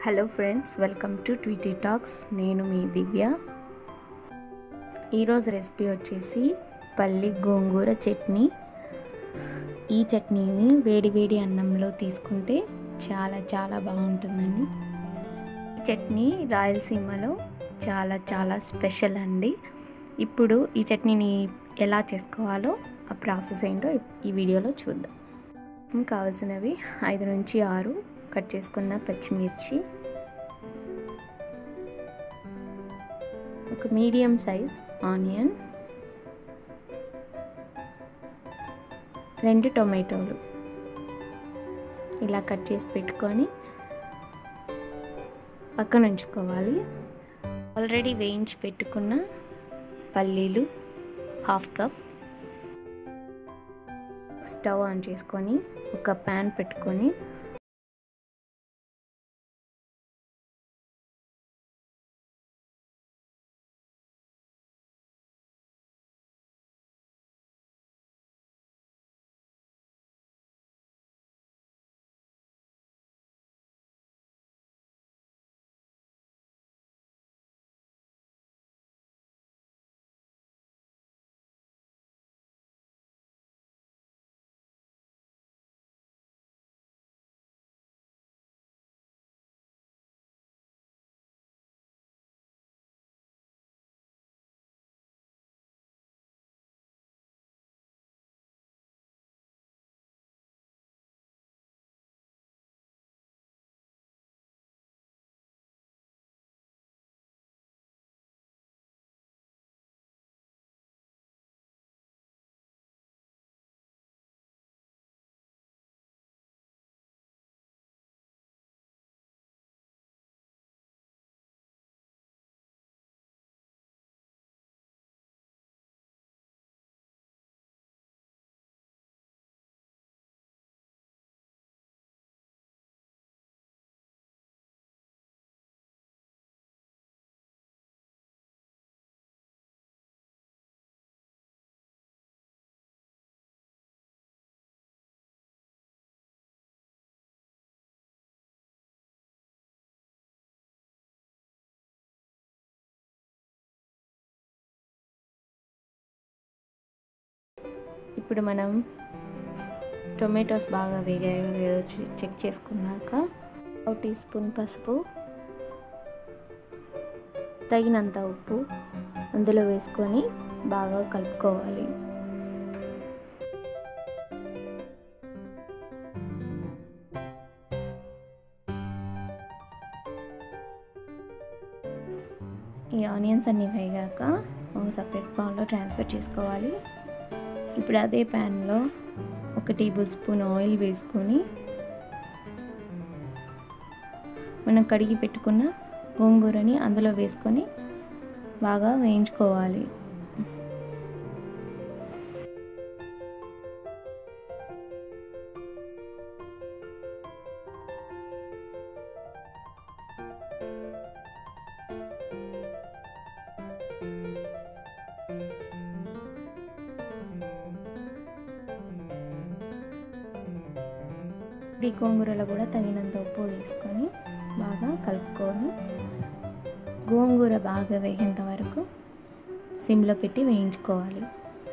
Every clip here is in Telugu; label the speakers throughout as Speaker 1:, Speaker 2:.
Speaker 1: hello friends welcome to Tweety talks నేను మీ దివ్య ఈరోజు రెసిపీ వచ్చేసి పల్లి గోంగూర చట్నీ ఈ చట్నీని వేడి వేడి అన్నంలో తీసుకుంటే చాలా చాలా బాగుంటుందండి ఈ చట్నీ రాయలసీమలో చాలా చాలా స్పెషల్ అండి ఇప్పుడు ఈ చట్నీని ఎలా చేసుకోవాలో ఆ ప్రాసెస్ ఏంటో ఈ వీడియోలో చూద్దాం కావాల్సినవి ఐదు నుంచి ఆరు కట్ చేసుకున్న పచ్చిమిర్చి ఒక మీడియం సైజ్ ఆనియన్ రెండు టొమాటోలు ఇలా కట్ చేసి పెట్టుకొని పక్కన ఉంచుకోవాలి ఆల్రెడీ వేయించి పెట్టుకున్న పల్లీలు హాఫ్ కప్ స్టవ్ ఆన్ చేసుకొని ఒక ప్యాన్ పెట్టుకొని ఇప్పుడు మనం టొమాటోస్ బాగా వేగాయో లేదో చెక్ చేసుకున్నాక ఒక టీ స్పూన్ పసుపు తగినంత ఉప్పు అందులో వేసుకొని బాగా కలుపుకోవాలి ఈ ఆనియన్స్ అన్నీ వేగాక ఒక సపరేట్ బౌల్లో ట్రాన్స్ఫర్ చేసుకోవాలి ఇప్పుడు అదే ప్యాన్లో ఒక టేబుల్ స్పూన్ ఆయిల్ వేసుకొని మనం కడిగి పెట్టుకున్న గోంగూరని అందులో వేసుకొని బాగా వేయించుకోవాలి ఈ గోంగూరలో కూడా తగినంత ఉప్పు వేసుకొని బాగా కలుపుకొని గోంగూర బాగా వేగేంత వరకు సిమ్లో పెట్టి వేయించుకోవాలి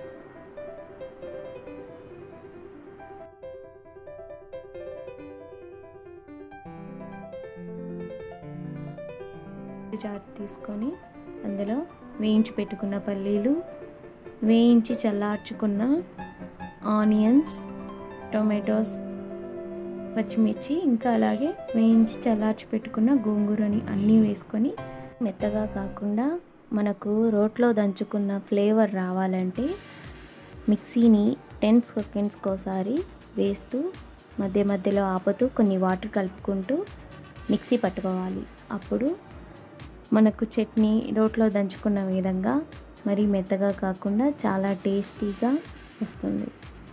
Speaker 1: జార్ తీసుకొని అందులో వేయించి పెట్టుకున్న పల్లీలు వేయించి చల్లార్చుకున్న ఆనియన్స్ టొమాటోస్ పచ్చిమిర్చి ఇంకా అలాగే వేయించి చల్లార్చి పెట్టుకున్న గోంగూరని అన్నీ వేసుకొని మెత్తగా కాకుండా మనకు రోట్లో దంచుకున్న ఫ్లేవర్ రావాలంటే మిక్సీని టెన్ సెకండ్స్కి ఒకసారి వేస్తూ మధ్య మధ్యలో ఆపుతూ కొన్ని వాటర్ కలుపుకుంటూ మిక్సీ పట్టుకోవాలి అప్పుడు మనకు చట్నీ రోట్లో దంచుకున్న విధంగా మరీ మెత్తగా కాకుండా చాలా టేస్టీగా వస్తుంది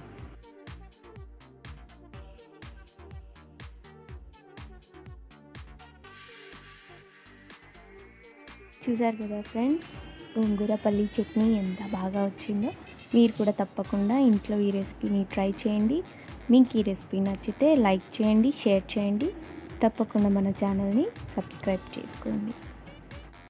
Speaker 1: చూసారు కదా ఫ్రెండ్స్ గోంగూర పల్లి చట్నీ ఎంత బాగా వచ్చిందో మీరు కూడా తప్పకుండా ఇంట్లో ఈ రెసిపీని ట్రై చేయండి మీకు ఈ రెసిపీ నచ్చితే లైక్ చేయండి షేర్ చేయండి తప్పకుండా మన ఛానల్ని సబ్స్క్రైబ్ చేసుకోండి